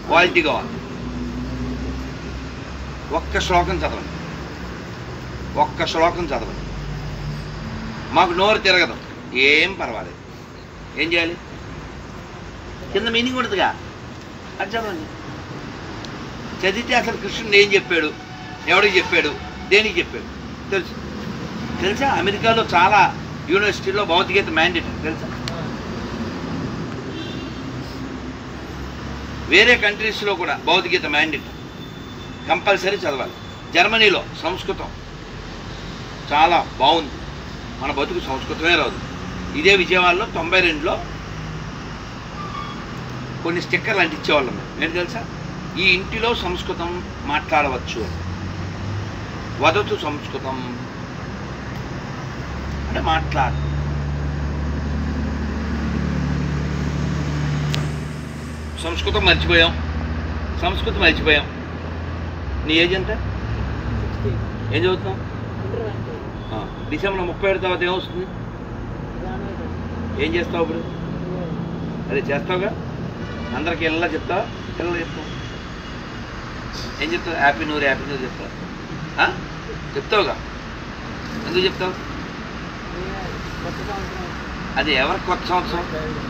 Quality కావాలి ఒక్క శ్లోకం చదవండి ఒక్క శ్లోకం చదవండి మాకు నోరు తిరగదు ఏం పర్వాలేదు ఏం చేయాలి కింద మీనింగ్ ఉంటుందిగా అది చదవండి చదివితే అసలు కృష్ణుడు ఏం చెప్పాడు ఎవడికి చెప్పాడు దేనికి చెప్పాడు తెలుసు తెలుసా అమెరికాలో చాలా యూనివర్సిటీలో భౌతికత మ్యాండేటరీ తెలుసా వేరే కంట్రీస్లో కూడా భౌతికత మ్యాండేటరీ కంపల్సరీ చదవాలి జర్మనీలో సంస్కృతం చాలా బాగుంది మన బతుకు సంస్కృతమే రాదు ఇదే విజయవాడలో తొంభై రెండులో కొన్ని స్టిక్కర్లు అంటించేవాళ్ళం మేము నేను తెలుసా ఈ ఇంటిలో సంస్కృతం మాట్లాడవచ్చు అని. వదతు సంస్కృతం అంటే మాట్లాడు సంస్కృతం మర్చిపోయాం సంస్కృతం మర్చిపోయాం నీ ఏజ్ ఎంత ఏం చదువుతున్నావు ఆ, డిసెంబర్ ముప్పై ఏడు తర్వాత ఏమొస్తుంది ఏం చేస్తావు ఇప్పుడు అదే చేస్తావుగా అందరికి ఇలా చెప్తావా పిల్లలు చెప్తావు ఏం చెప్తావు happy new year happy new year చెప్తావు ఆ? చెప్తావుగా ఎందుకు చెప్తావు అది ఎవరి కొత్త సంవత్సరం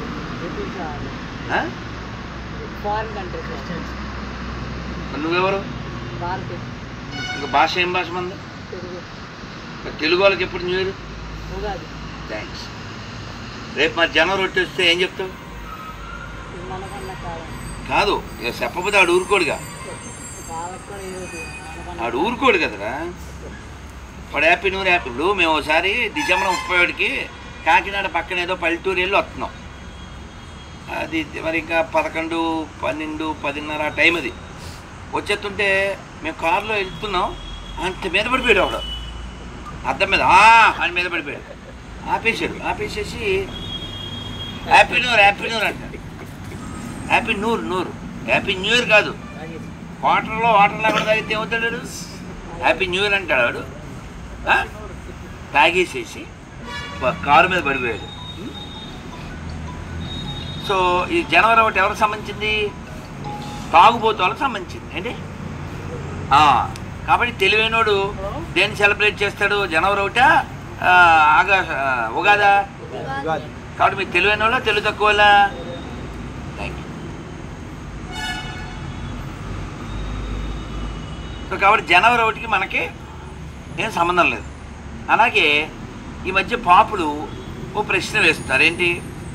ఆ? ఫారిన్ కంట్రీస్ మరి నువ్వెవరు భారతదేశం ఇంకా భాష ఏం భాష మంది తెలుగు మరి తెలుగు వాళ్ళకి ఎప్పుడు న్యూ ఇయర్ ఉగాది థ్యాంక్స్ రేపు మరి జనవరి రొట్టె వస్తే ఏం చెప్తావు ఇది మనకన్నా కాలం కాదు ఇక చెప్పబోతే ఆడు ఊరుకోడుగా వాళ్ళకి కూడా ఈరోజు మనకన్నా ఆడు ఊరుకోడు కదరా వాడు హ్యాపీ న్యూ ఇయర్ హ్యాపీ ఇప్పుడు మేము ఒకసారి డిసెంబర్ ముప్పై ఒకటికి కాకినాడ పక్కన ఏదో పల్లెటూరు వెళ్ళి వస్తున్నాం అది మరి ఇంకా పదకొండు పన్నెండు పదిన్నర ఆ టైం అది వచ్చేస్తుంటే మేము కారులో వెళ్తున్నాం అంత మీద పడిపోయాడు ఆవిడ అద్దం మీద "ఆ" అని మీద పడిపోయాడు ఆపేశాడు ఆపేసేసి happy new year happy new year అంటాడు హ్యాపీ నూర్ నూర్ హ్యాపీ న్యూ ఇయర్ కాదు వాటర్లో వాటర్ లేకుండా తాగితే ఏమవుతాడు వాడు? హ్యాపీ న్యూ ఇయర్ అంటాడు వాడు ఆ? తాగేసేసి ప- కారు మీద పడిపోయాడు ఉం? సో ఈ జనవరి ఒకటి ఎవరికి సంబంధించింది తాగుబోతు వాళ్ళకి సంబంధించింది ఏంటి ఆ, కాబట్టి తెలివైనోడు దేన్ని సెలబ్రేట్ చేస్తాడు జనవరి ఒకట ఆగా ఆ, ఉగాదా కాబట్టి మీరు తెలివైన వాళ్ళ తెలుగు తక్కువ వాళ్ళ థ్యాంక్ యూ సో కాబట్టి జనవరి ఒకటికి మనకి ఏం సంబంధం లేదు అలాగే ఈ మధ్య పాపులు ఓ ప్రశ్న వేస్తారు ఏంటి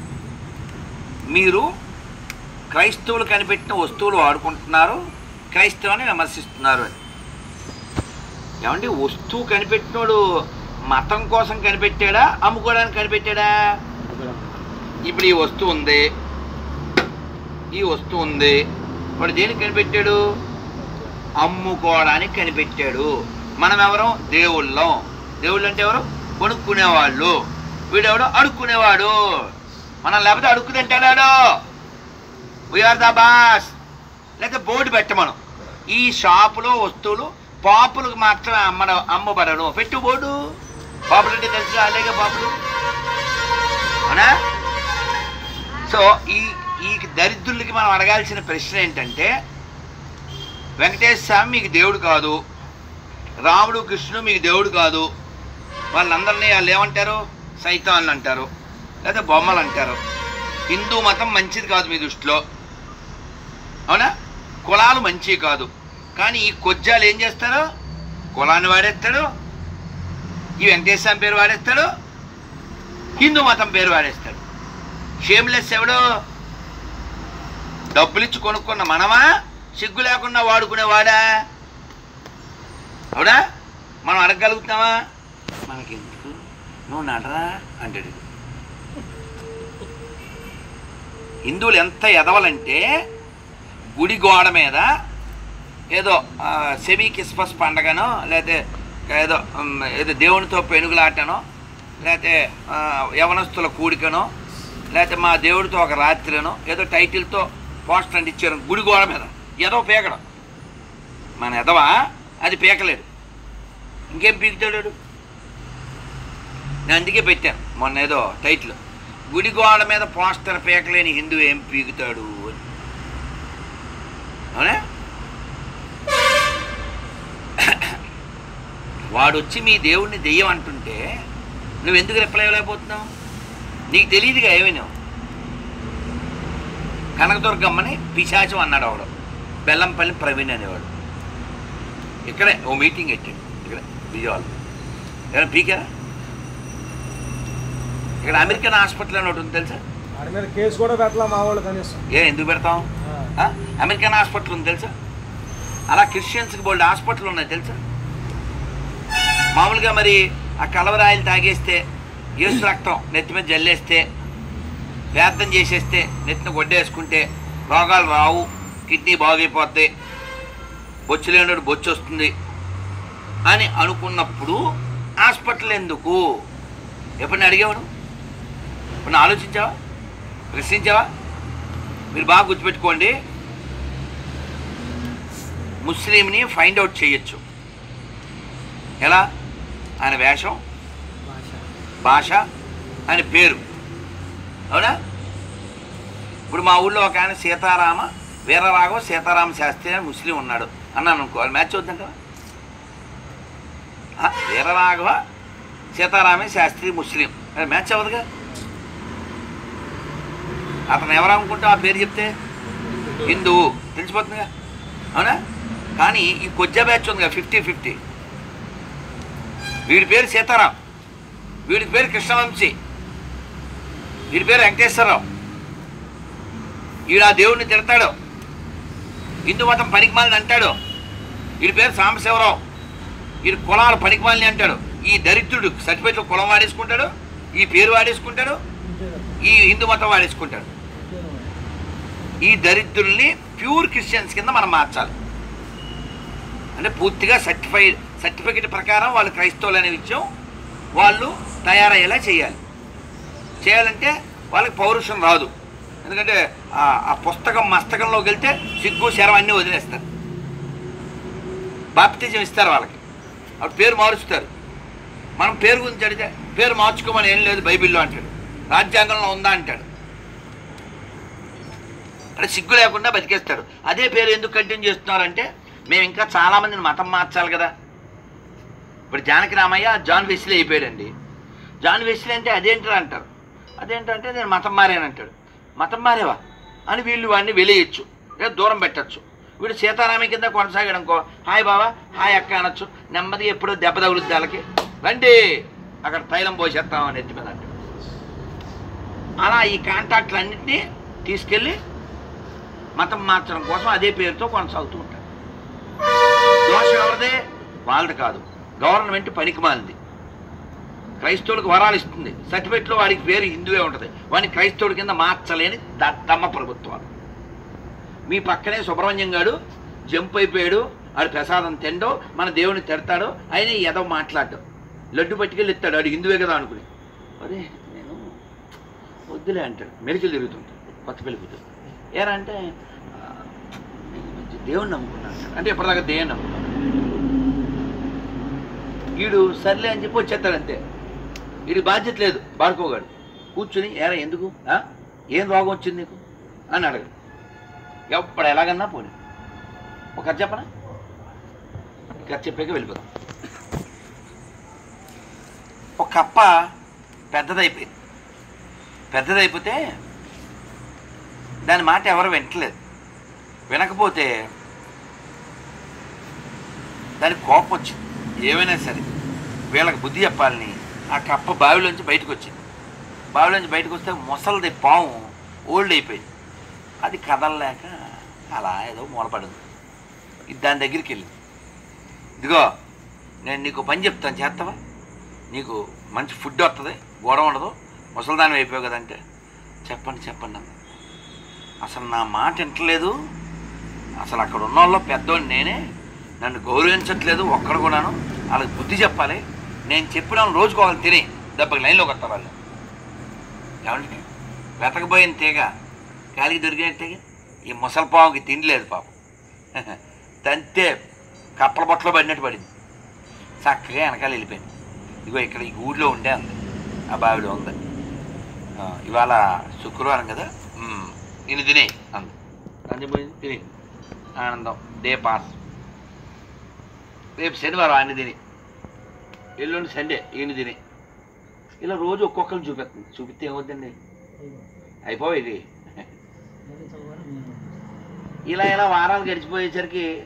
మీరు క్రైస్తవులు కనిపెట్టిన వస్తువులు వాడుకుంటున్నారు క్రైస్తవాన్ని విమర్శిస్తున్నారు అని ఏమండి వస్తువు కనిపెట్టినోడు మతం కోసం కనిపెట్టాడా అమ్ముకోవడానికి కనిపెట్టాడా ఇప్పుడు ఈ వస్తువు ఉంది ఈ వస్తువు ఉంది వాడు దేనికి కనిపెట్టాడు అమ్ముకోవడానికి కనిపెట్టాడు మనం ఎవరు దేవుళ్ళం దేవుళ్ళు అంటే ఎవరు కొనుక్కునేవాళ్ళు వీడెవడు అడుక్కునేవాడు మనం లేకపోతే అడుక్కు తింటాడాడు వీఆర్ ద బాస్ లేకపోతే బోర్డు పెట్టమను ఈ షాపులో వస్తువులు పాపులకు మాత్రమే అమ్మడ అమ్మబడను పెట్టు బోర్డు పాపులు అంటే తెలుసు అలాగే పాపులు అవునా సో ఈ ఈ దరిద్రులకి మనం అడగాల్సిన ప్రశ్న ఏంటంటే వెంకటేశ్వర స్వామి మీకు దేవుడు కాదు రాముడు కృష్ణుడు మీకు దేవుడు కాదు వాళ్ళందరినీ వాళ్ళు ఏమంటారు సైతాన్లు అంటారు లేదా బొమ్మలు అంటారు హిందూ మతం మంచిది కాదు మీ దృష్టిలో అవునా కులాలు మంచివి కాదు కానీ ఈ కొజ్జాలు ఏం చేస్తారు కులాన్ని వాడేస్తాడు ఈ వెంకటేశ్వర స్వామి పేరు వాడేస్తాడు హిందూ మతం పేరు వాడేస్తాడు షేమ్లెస్ ఎవడు డబ్బులు ఇచ్చి కొనుక్కున్న మనమా సిగ్గు లేకుండా వాడుకునేవాడా అవునా మనం అడగగలుగుతామా మనకెందుకు నువ్వు నడరా అంటాడు హిందువులు ఎంత ఎదవలంటే గుడి గోడ మీద ఏదో ఆ, సెమీ క్రిస్మస్ పండగనో లేకపోతే ఏదో ఉమ్, ఏదో దేవునితో పెనుగులాటనో లేకపోతే ఆ, యవనస్తుల కూడికనో లేకపోతే మా దేవుడితో ఒక రాత్రినో ఏదో టైటిల్తో పోస్టర్ అంటించారు గుడి గోడ మీద ఏదో పీకడం మన ఎదవా అది పీకలేడు ఇంకేం పీకుతాడు వాడు? నేను అందుకే పెట్టాను మొన్న ఏదో టైటిల్ గుడి గోడ మీద పోస్టర్ పీకలేని హిందూ ఏం పీకుతాడు అని వాడు వచ్చి మీ దేవుణ్ణి దెయ్యం అంటుంటే నువ్వు ఎందుకు రిప్లై ఇవ్వలేకపోతున్నావు నీకు తెలియదుగా ఏమైనా కనకదుర్గమ్మని పిశాచం అన్నాడు అవడు బెల్లంపల్లి ప్రవీణ్ అనేవాడు ఇక్కడే ఓ మీటింగ్ పెట్టాడు ఇక్కడ విజయవాడ ఏమైనా పీకారా ఇక్కడ అమెరికన్ హాస్పిటల్ అని ఒకటి ఉంది తెలుసా వాడి మీద కేసు కూడా పెట్టలా మా వాళ్ళు కనీసం ఏ ఎందుకు పెడతాం ఆ. ఆ? అమెరికన్ హాస్పిటల్ ఉంది తెలుసా అలా క్రిస్టియన్స్కి బోల్డ్ హాస్పిటల్ ఉన్నాయి తెలుసా మామూలుగా మరి ఆ కలవరాయిలు తాగేస్తే యేసు రక్తం నెత్తి మీద జల్లేస్తే ప్రార్థన చేసేస్తే నెత్తిన గొడ్డేసుకుంటే రోగాలు రావు కిడ్నీ బాగైపోద్ది బొచ్చు లేనివాడు బొచ్చు వస్తుంది అని అనుకున్నప్పుడు హాస్పిటల్ ఎందుకు ఎప్పుడైనా అడిగేవాడు ఇప్పుడు ఆలోచించావా ప్రశ్నించావా మీరు బాగా గుర్తుపెట్టుకోండి ముస్లింని ఫైండ్ అవుట్ చేయొచ్చు ఎలా ఆయన వేషం భాష భాష ఆయన పేరు అవునా ఇప్పుడు మా ఊళ్ళో ఒక ఆయన సీతారామ వీరరాఘవ సీతారామ శాస్త్రి అని ముస్లిం ఉన్నాడు అన్నాను అనుకో అది మ్యాచ్ అవుతుందంట వీరరాఘవ సీతారామే శాస్త్రి ముస్లిం అది మ్యాచ్ అవ్వదుగా అతను ఎవరు అనుకుంటా ఆ పేరు చెప్తే హిందువు తెలిసిపోతుందిగా అవునా కానీ ఈ కొజ్జా బ్యాచ్ ఉందిగా ఫిఫ్టీ ఫిఫ్టీ వీడి పేరు సీతారాం వీడి పేరు కృష్ణవంశీ వీడి పేరు వెంకటేశ్వరరావు ఈడు ఆ దేవుడిని తిడతాడు హిందూ మతం పనికిమాలని అంటాడు వీడి పేరు సాంబశివరావు వీడి కులాలు పనికిమాలని అంటాడు ఈ దరిద్రుడు సర్టిఫికెట్లు కులం వాడేసుకుంటాడు ఈ పేరు వాడేసుకుంటాడు ఈ హిందూ మతం వాడేసుకుంటాడు ఈ దరిద్రుల్ని ప్యూర్ క్రిస్టియన్స్ కింద మనం మార్చాలి అంటే పూర్తిగా సర్టిఫైడ్ సర్టిఫికెట్ ప్రకారం వాళ్ళు క్రైస్తవులు అనే విషయం వాళ్ళు తయారయ్యేలా చేయాలి చేయాలంటే వాళ్ళకి పౌరుషం రాదు ఎందుకంటే ఆ- ఆ పుస్తకం మస్తకంలోకి వెళ్తే సిగ్గు శరం అన్నీ వదిలేస్తారు బాప్తిజం ఇస్తారు వాళ్ళకి అప్పుడు పేరు మారుస్తారు మనం పేరు గురించి అడిగితే పేరు మార్చుకోమని ఏం లేదు బైబిల్లో అంటాడు రాజ్యాంగంలో ఉందా అంటాడు అంటే సిగ్గు లేకుండా బతికేస్తాడు అదే పేరు ఎందుకు కంటిన్యూ చేస్తున్నారంటే మేము ఇంకా చాలామందిని మతం మార్చాలి కదా ఇప్పుడు జానకి రామయ్య జాన్ వెస్లీ అయిపోయాడండి జాన్ వెస్లీ అంటే అదేంటరా అంటారు అదేంటంటే నేను మతం మారానంటాడు మతం మారేవా అని వీళ్ళు వాడిని వెలేయచ్చు లేదా దూరం పెట్టచ్చు వీడు సీతారామ కింద కొనసాగాడు అనుకో హాయ్ బావా హాయ్ అక్క అనొచ్చు నెమ్మది ఎప్పుడో దెబ్బ తగులుద్ది వాళ్ళకి రండి అక్కడ తైలం పోసేస్తామని ఎత్తి మీద అంటాడు అలా ఈ కాంటాక్ట్లన్నింటినీ తీసుకెళ్ళి మతం మార్చడం కోసం అదే పేరుతో కొనసాగుతూ ఉంటారు దోషం ఎవరిదే వాళ్ళది కాదు గవర్నమెంట్ పనికి మాలింది క్రైస్తవులకు వరాలు ఇస్తుంది సర్టిఫికెట్లో వాడికి పేరు హిందువే ఉంటుంది వాడిని క్రైస్తవుడి కింద మార్చలేని దత్తమ్మ ప్రభుత్వాలు మీ పక్కనే సుబ్రహ్మణ్యం గాడు జంప్ అయిపోయాడు ఆడు ప్రసాదం తిండో మన దేవుని తిడతాడో ఆయన ఏదో మాట్లాడడం లడ్డు పట్టుకెళ్ళి ఇస్తాడు ఆడు హిందువే కదా అనుకుని అరే నేను వద్దులే అంటాడు మెడికల్ తిరుగుతుంటాడు కొత్త పెళ్లి కూతురు ఏరా అంటే "ఆ, నేను ఈ మధ్య దేవుణ్ణి నమ్ముకున్నాను అంటాడు. అంటే ఇప్పటిదాకా దేవుని నమ్ముకున్నాను వీడు సర్లే అని చెప్పి వచ్చేస్తాడు అంతే వీడి బాధ్యత లేదు బాడుకోగాడు కూర్చుని ఏరా ఎందుకు ఆ? ఏం రోగం వచ్చింది నీకు అని అడగడు ఎప్పుడు ఎలాగన్నా పోనీ ఒక కథ చెప్పనా ఈ కథ చెప్పాక వెళ్ళిపోతాం ఒక కప్ప పెద్దదైపోయింది పెద్దదైపోతే దాని మాట ఎవరు వింటలేదు వినకపోతే దానికి కోపం వచ్చింది ఏమైనా సరే వీళ్ళకి బుద్ధి చెప్పాలని ఆ కప్ప బావిలోంచి బయటకు వచ్చింది బావిలోంచి బయటకు వస్తే ముసలిది పాము ఓల్డ్ అయిపోయింది అది కదలలేక అలా ఏదో మూలపడింది ఇది దాని దగ్గరికి వెళ్ళింది ఇదిగో నేను నీకు పని చెప్తాను చేస్తావా నీకు మంచి ఫుడ్ వస్తుంది గొడవ ఉండదు ముసలిదానం అయిపోయావు కదంటే చెప్పండి చెప్పండి అన్న అసలు నా మాట వింటలేదు అసలు అక్కడ ఉన్న వాళ్ళు పెద్దోడు నేనే నన్ను గౌరవించట్లేదు ఒక్కడు కూడాను వాళ్ళకి బుద్ధి చెప్పాలి నేను చెప్పిన రోజుకు వాళ్ళు తిని దెబ్బకి లైన్లోకి వస్తారు వాళ్ళు ఏమంటే వెతకపోయిన తీగ గాలికి దొరికిన తీగ ఈ ముసలిపావుకి తిండి లేదు పాపం తంతే కప్పల బొట్టలో పడినట్టు పడింది చక్కగా వెనకాల వెళ్ళిపోయింది ఇగో ఇక్కడ ఈ ఊళ్ళో ఉండే ఉంది ఆ బావిలో ఉంది ఆ, ఇవాళ శుక్రవారం కదా మ్మ్. నేను తినే అంది అందిపోయింది తిని ఆనందం డే పాస్ రేపు శనివారం అన్ని తిని ఎల్లుండి సండే ఈయన తిని ఇలా రోజు ఒక్కొక్కరిని చూపిస్తుంది చూపిస్తే ఏమవుతుందండి అయిపోయి ఇది ఇలా ఇలా వారాలు గడిచిపోయేసరికి